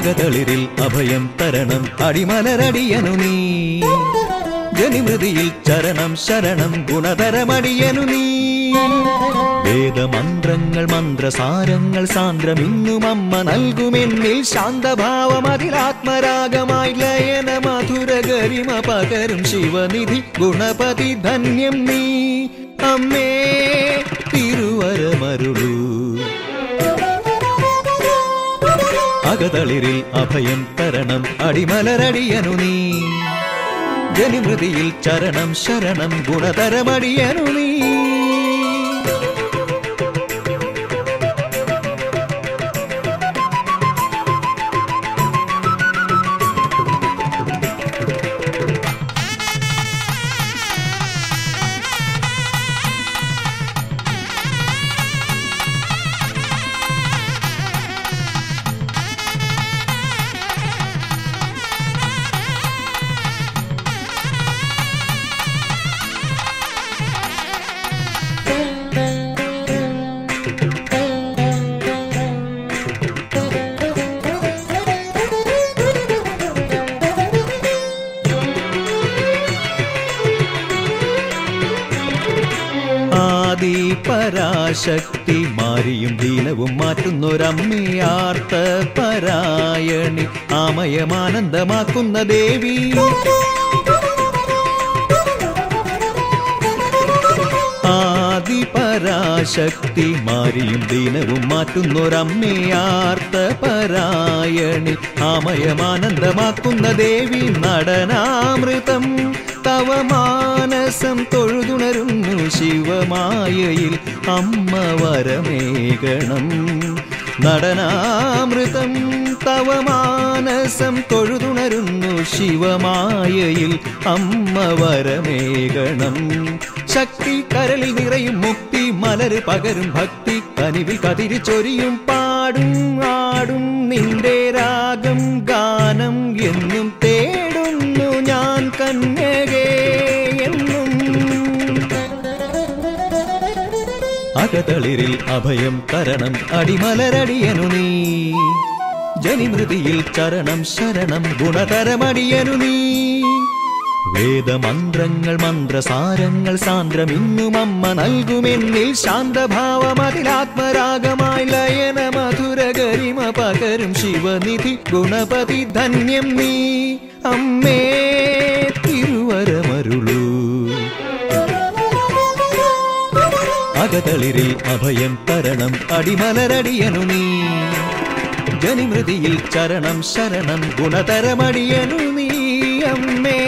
അകതളിരിൽ അഭയം തരണം അടിമലരടിയനു നീ ജനിമൃതിയിൽ ചരണം ശരണം ഗുണതരമടിയനു നീ വേദമന്ത്രങ്ങൾ മന്ത്രസാരങ്ങൾ സാന്ദ്രം ഇന്നും അമ്മ നൽകുമെന്നിൽ ശാന്തഭാവം അതിലാത്മരാഗമായി ലയന മധുര ഗരിമ പകരും ശിവനിധി ഗുണപതി ധന്യം നീ അമ്മേ തിരുവരമരുളൂ അകതളിരിൽ അഭയം തരണം അടിമലരടിയനു നീ ജനിമൃതിയിൽ ചരണം ശരണം ഗുണതരമടിയനു നീ ആദി പരാശക്തി മാരിയും ദീനവും മാറ്റുന്നൊരമ്മയാർത്ത പരായണി ആമയമാനന്ദമാക്കുന്ന ദേവി ആദി പരാശക്തി മാരിയും ദീനവും മാറ്റുന്നൊരമ്മയാർത്ത പരായണി ആമയമാനന്ദമാക്കുന്ന ദേവി നടനാമൃതം തവ മാനസം തൊഴുതുണരുന്നു ശിവമായയിൽ അമ്മ വരമേകണം നടനാമൃതം തവ മാനസം തൊഴുതുണരുന്നു ശിവമായയിൽ അമ്മ വരമേകണം ശക്തി കരളിൽ നിറയും മുക്തി മലര് പകരും ഭക്തി കനിവിൽ കതിരി ചൊരിയും പാടും ആടും നിന്റെ രാഗം ഗാനം എന്നും തേടുന്നു ഞാൻ കന്യകേ എന്നും അകതളിരിൽ അഭയം തരണം അടിമലരടിയനു നീ ജനിമൃതിയിൽ ചരണം ശരണം ഗുണതരമടിയനു നീ വേദമന്ത്രങ്ങൾ മന്ത്രസാരങ്ങൾ സാന്ദ്രം ഇന്നും അമ്മ നൽകുമെന്നിൽ ശാന്തഭാവം അതിലാത്മരാഗമായി ലയന മധുര ഗരിമ പകരും ശിവനിധി ഗുണപതി ധന്യം നീ അമ്മേ തിരുവരമരുളൂ അകതളിരിൽ അഭയം തരണം അടിമലരടിയനു നീ ജനിമൃതിയിൽ ചരണം ശരണം ഗുണതരമടിയനു നീ അമ്മേ